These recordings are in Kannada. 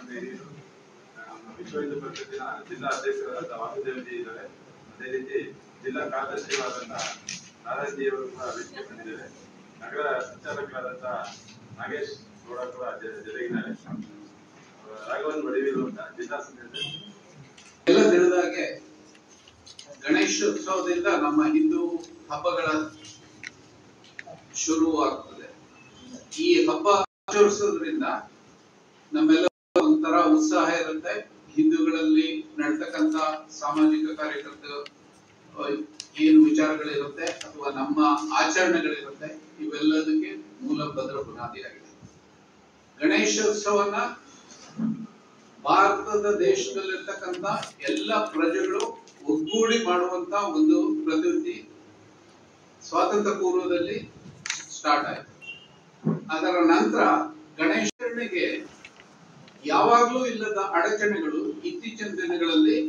ನಮ್ಮ ಹಿರಿಯರು ನಮ್ಮ ವಿಶ್ವ ಹಿಂದೂ ಪರಿಷತ್ತಿನ ಜಿಲ್ಲಾ ಅಧ್ಯಕ್ಷರಾದಂಥ ವಾಸುದೇವಜಿ ಇದ್ದಾರೆ ಅದೇ ರೀತಿ ಜಿಲ್ಲಾ ಕಾರ್ಯದರ್ಶಿಗಳಾದಂಥ ನಾರಾಯಣಜಿಯವರು ಕೂಡ ವೇದಿಕೆ ಬಂದಿದ್ದಾರೆ ನಗರ ಸಂಚಾಲಕರಾದಂಥ ನಾಗೇಶ್ ಗೌಡ ಕೂಡ ಜ- ಜೊತೆಗಿದ್ದಾರೆ ರಾಘವನ್ ಬಡಿವೀರು ಅಂತ ಜಿಲ್ಲಾ ಸಂಘದ ಎಲ್ಲ ತಿಳಿದಾಗೆ ಗಣೇಶೋತ್ಸವದಿಂದ ನಮ್ಮ ಹಿಂದೂ ಹಬ್ಬಗಳ ಶುರುವಾಗ್ತದೆ ಈ ಹಬ್ಬ ಆಚರಿಸೋದ್ರಿಂದ ನಮ್ಮೆಲ್ಲ ಒಂಥರ ಉತ್ಸಾಹ ಇರುತ್ತೆ ಹಿಂದೂಗಳಲ್ಲಿ ನಡ್ತಕ್ಕಂತ ಸಾಮಾಜಿಕ ಕಾರ್ಯಕರ್ತರು ಅಹ್, ಏನು ವಿಚಾರಗಳಿರುತ್ತೆ ಅಥವಾ ನಮ್ಮ ಆಚರಣೆಗಳಿರುತ್ತೆ ಇವೆಲ್ಲದಕ್ಕೆ ಮೂಲ ಭದ್ರ ಬುನಾದಿಯಾಗಿದೆ ಗಣೇಶೋತ್ಸವನ ಭಾರತದ ದೇಶದಲ್ಲಿರ್ತಕ್ಕಂಥ ಎಲ್ಲ ಪ್ರಜೆಗಳು ಒಗ್ಗೂಡಿ ಮಾಡುವಂತ ಒಂದು ಪ್ರವೃತ್ತಿ ಸ್ವಾತಂತ್ರ್ಯ ಪೂರ್ವದಲ್ಲಿ ಸ್ಟಾರ್ಟ್ ಆಯ್ತು ಅದರ ನಂತರ ಗಣೇಶನಿಗೆ ಯಾವಾಗ್ಲೂ ಇಲ್ಲದ ಅಡಚಣೆಗಳು ಇತ್ತೀಚಿನ ದಿನಗಳಲ್ಲಿ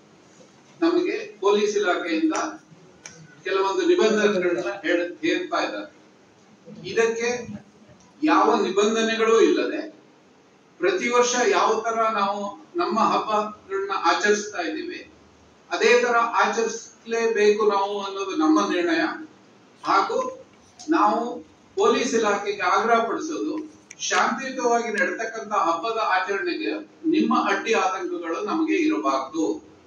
ನಮಗೆ ಪೊಲೀಸ್ ಇಲಾಖೆಯಿಂದ ಕೆಲವೊಂದು ನಿಬಂಧನೆಗಳನ್ನ ಹೇಳ ಹೇರ್ತಾ ಇದ್ದಾರೆ ಇದಕ್ಕೆ ಯಾವ ನಿಬಂಧನೆಗಳೂ ಇಲ್ಲದೆ ಪ್ರತಿ ವರ್ಷ ಯಾವ ತರ ನಾವು ನಮ್ಮ ಹಬ್ಬಗಳನ್ನ ಆಚರಿಸ್ತಾ ಇದ್ದೀವಿ ಅದೇ ತರ ಆಚರಿಸಲೇಬೇಕು ನಾವು ಅನ್ನೋದು ನಮ್ಮ ನಿರ್ಣಯ ಹಾಗೂ ನಾವು ಪೊಲೀಸ್ ಇಲಾಖೆಗೆ ಆಗ್ರಹ ಪಡಿಸೋದು ಶಾಂತಿಯುತವಾಗಿ ನಡೀತಕ್ಕಂತ ಹಬ್ಬದ ಆಚರಣೆಗೆ ನಿಮ್ಮ ಅಡ್ಡಿ ಆತಂಕಗಳು ನಮಗೆ ಇರಬಾರದು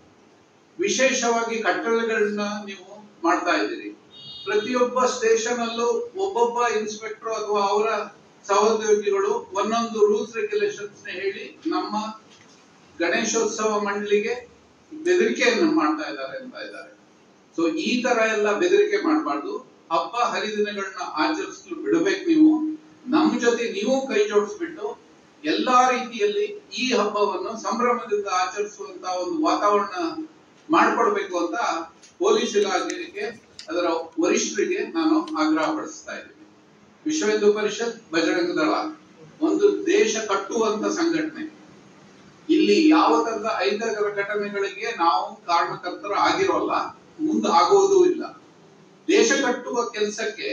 ವಿಶೇಷವಾಗಿ ಕಟ್ಟಳೆಗಳನ್ನ ನೀವು ಮಾಡ್ತಾ ಇದ್ದೀರಿ ಪ್ರತಿಯೊಬ್ಬ ಸ್ಟೇಷನ್ ಅಲ್ಲೂ ಒಬ್ಬೊಬ್ಬ ಇನ್ಸ್ಪೆಕ್ಟರ್ ಅಥವಾ ಅವರ ಸಹೋದ್ಯೋಗಿಗಳು ಒಂದೊಂದು ರೂಲ್ಸ್ ರೆಗ್ಯುಲೇಷನ್ಸ್ ಹೇಳಿ ನಮ್ಮ ಗಣೇಶೋತ್ಸವ ಮಂಡಳಿಗೆ ಬೆದರಿಕೆಯನ್ನು ಮಾಡ್ತಾ ಇದ್ದಾರೆ ಅಂತ ಇದ್ದಾರೆ ಸೊ ಈ ತರ ಎಲ್ಲ ಬೆದರಿಕೆ ಮಾಡಬಾರ್ದು ಹಬ್ಬ ಹರಿದಿನಗಳನ್ನ ಆಚರಿಸಲು ಬಿಡಬೇಕು ನೀವು ನಮ್ಮ ಜೊತೆ ನೀವು ಕೈ ಜೋಡಿಸ್ಬಿಟ್ಟು ಎಲ್ಲಾ ರೀತಿಯಲ್ಲಿ ಈ ಹಬ್ಬವನ್ನು ಸಂಭ್ರಮದಿಂದ ಆಚರಿಸುವಂತ ಒಂದು ವಾತಾವರಣ ಮಾಡ್ಕೊಡ್ಬೇಕು ಅಂತ ಪೊಲೀಸ್ ಇಲಾಖೆಗೆ ಅದರ ವರಿಷ್ಠರಿಗೆ ನಾನು ಆಗ್ರಹ ಪಡಿಸ್ತಾ ಇದ್ದೀನಿ ವಿಶ್ವ ಹಿಂದೂ ಪರಿಷತ್ ಬಜರಂಗ ದಳ ಒಂದು ದೇಶ ಕಟ್ಟುವಂತ ಸಂಘಟನೆ ಇಲ್ಲಿ ಯಾವ ತರದ ಐದರ ಘಟನೆಗಳಿಗೆ ನಾವು ಕಾರಣಕರ್ತರು ಆಗಿರೋಲ್ಲ ಮುಂದೆ ಆಗೋದೂ ಇಲ್ಲ ದೇಶ ಕಟ್ಟುವ ಕೆಲಸಕ್ಕೆ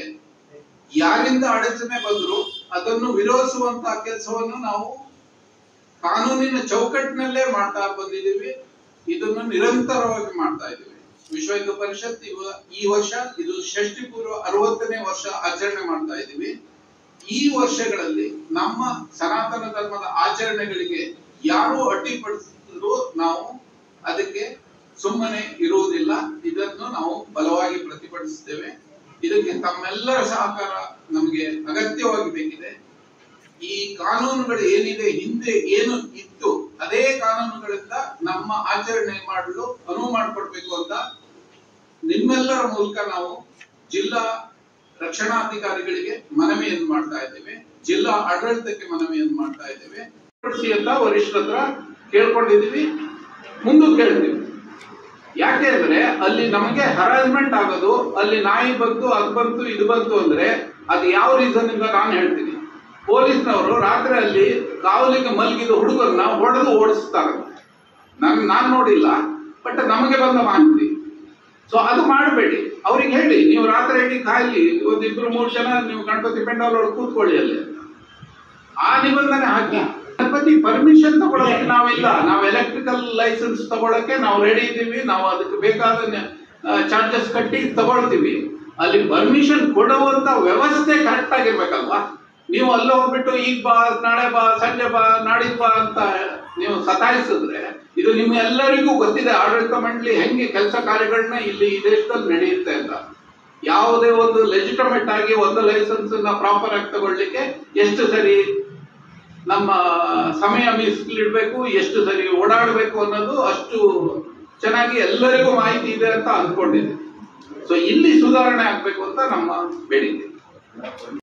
ಯಾರಿಂದ ಅಡಚಣೆ ಬಂದ್ರು ಅದನ್ನು ವಿರೋಧಿಸುವಂತ ಕೆಲಸವನ್ನು ನಾವು ಕಾನೂನಿನ ಚೌಕಟ್ಟಿನಲ್ಲೇ ಮಾಡ್ತಾ ಬಂದಿದ್ದೀವಿ ಇದನ್ನು ನಿರಂತರವಾಗಿ ಮಾಡ್ತಾ ಇದ್ದೀವಿ ವಿಶ್ವ ಹಿಂದೂ ಪರಿಷತ್ ಇವ- ಈ ವರ್ಷ ಇದು ಷಷ್ಠಿ ಪೂರ್ವ ಅರವತ್ತನೇ ವರ್ಷ ಆಚರಣೆ ಮಾಡ್ತಾ ಇದ್ದೀವಿ ಈ ವರ್ಷಗಳಲ್ಲಿ ನಮ್ಮ ಸನಾತನ ಧರ್ಮದ ಆಚರಣೆಗಳಿಗೆ ಯಾರು ಅಡ್ಡಿಪಡಿಸಿದ್ರು ನಾವು ಅದಕ್ಕೆ ಸುಮ್ಮನೆ ಇರುವುದಿಲ್ಲ ಇದನ್ನು ನಾವು ಬಲವಾಗಿ ಪ್ರತಿಭಟಿಸುತ್ತೇವೆ ಇದಕ್ಕೆ ತಮ್ಮೆಲ್ಲರ ಸಹಕಾರ ನಮಗೆ ಅಗತ್ಯವಾಗಿ ಬೇಕಿದೆ ಈ ಕಾನೂನುಗಳು ಏನಿದೆ ಹಿಂದೆ ಏನು ಇತ್ತು ಅದೇ ಕಾನೂನುಗಳಿಂದ ನಮ್ಮ ಆಚರಣೆ ಮಾಡಲು ಅನುವು ಮಾಡಿಕೊಡ್ಬೇಕು ಅಂತ ನಿಮ್ಮೆಲ್ಲರ ಮೂಲಕ ನಾವು ಜಿಲ್ಲಾ ರಕ್ಷಣಾಧಿಕಾರಿಗಳಿಗೆ ಮನವಿಯನ್ನು ಮಾಡ್ತಾ ಇದ್ದೇವೆ ಜಿಲ್ಲಾ ಆಡಳಿತಕ್ಕೆ ಮನವಿಯನ್ನು ಮಾಡ್ತಾ ಇದ್ದೇವೆ ಪಡಿಸಿ ಅಂತ ವರಿಷ್ಠರ ಹತ್ರ ಕೇಳ್ಕೊಂಡಿದೀವಿ ಮುಂದೂ ಕೇಳ್ತೀವಿ ಯಾಕೆ ಅಂದ್ರೆ ಅಲ್ಲಿ ನಮಗೆ ಹರಾಸ್ಮೆಂಟ್ ಆಗೋದು ಅಲ್ಲಿ ನಾಯಿ ಬಂತು ಅದು ಬಂತು ಇದು ಬಂತು ಅಂದ್ರೆ ಅದು ಯಾವ ರೀಸನ್ ಇಂದ ನಾನು ಹೇಳ್ತೀನಿ ಪೊಲೀಸ್ನವರು ರಾತ್ರಿ ಅಲ್ಲಿ ಕಾವಲಿಗೆ ಮಲಗಿದ ಹುಡುಗರನ್ನ ಹೊಡೆದು ಓಡಿಸ್ತಾರೆ ನನ್ ನಾನ್ ನೋಡಿಲ್ಲ ಬಟ್ ನಮಗೆ ಬಂದ ಮಾಹಿತಿ ಸೊ ಅದು ಮಾಡಬೇಡಿ ಅವ್ರಿಗೆ ಹೇಳಿ ನೀವು ರಾತ್ರಿ ಇಡೀ ಕಾಯ್ಲಿ ಒಂದಿಬ್ರು ಮೂರು ಜನ ನೀವು ಗಣಪತಿ ಪೆಂಡಾಲ್ ಒಳಗೆ ಕೂತ್ಕೊಳ್ಳಿ ಅಲ್ಲಿ ಅಂತ. ಆ ನಿಬಂಧನೆ ಹಾಕಿ ಗಣಪತಿ ಪರ್ಮಿಷನ್ ತಗೊಳಕ್ಕೆ ನಾವಿಲ್ಲ ನಾವು ಎಲೆಕ್ಟ್ರಿಕಲ್ ಲೈಸೆನ್ಸ್ ತಗೊಳಕ್ಕೆ ನಾವು ರೆಡಿ ಇದ್ದೀವಿ ನಾವು ಅದಕ್ಕೆ ಬೇಕಾದ ಚಾರ್ಜಸ್ ಕಟ್ಟಿ ತಗೊಳ್ತೀವಿ ಅಲ್ಲಿ ಪರ್ಮಿಷನ್ ಕೊಡುವಂತ ವ್ಯವಸ್ಥೆ ಕರೆಕ್ಟ್ ಆಗಿರ್ಬೇಕಲ್ವಾ ನೀವು ಅಲ್ಲಿ ಹೋಗ್ಬಿಟ್ಟು ಈಗ ಬಾ ನಾಳೆ ಬಾ ಸಂಜೆ ಬಾ ನಾಡಿದ್ ಬಾ ಅಂತ ನೀವು ಸತಾಯಿಸಿದ್ರೆ ಇದು ನಿಮ್ಮ ಎಲ್ಲರಿಗೂ ಗೊತ್ತಿದೆ ಆಡಳಿತ ಮಂಡಳಿ ಹೆಂಗೆ ಕೆಲಸ ಕಾರ್ಯಗಳನ್ನ ಇಲ್ಲಿ ಈ ದೇಶದಲ್ಲಿ ನಡೆಯುತ್ತೆ ಅಂತ ಯಾವುದೇ ಒಂದು ಲೆಜಿಟಮೇಟ್ ಆಗಿ ಒಂದು ಲೈಸೆನ್ಸ್ ನ ಪ್ರಾಪರ್ ಆಗಿ ತಗೊಳ್ಳಿಕ್ಕೆ ಎಷ್ಟು ಸರಿ ನಮ್ಮ ಸಮಯ ಮೀಸಲಿಡ್ಬೇಕು ಎಷ್ಟು ಸರಿ ಓಡಾಡಬೇಕು ಅನ್ನೋದು ಅಷ್ಟು ಚೆನ್ನಾಗಿ ಎಲ್ಲರಿಗೂ ಮಾಹಿತಿ ಇದೆ ಅಂತ ಅಂದ್ಕೊಂಡಿದೆ ಸೊ ಇಲ್ಲಿ ಸುಧಾರಣೆ ಆಗ್ಬೇಕು ಅಂತ ನಮ್ಮ ಬೇಡಿಕೆ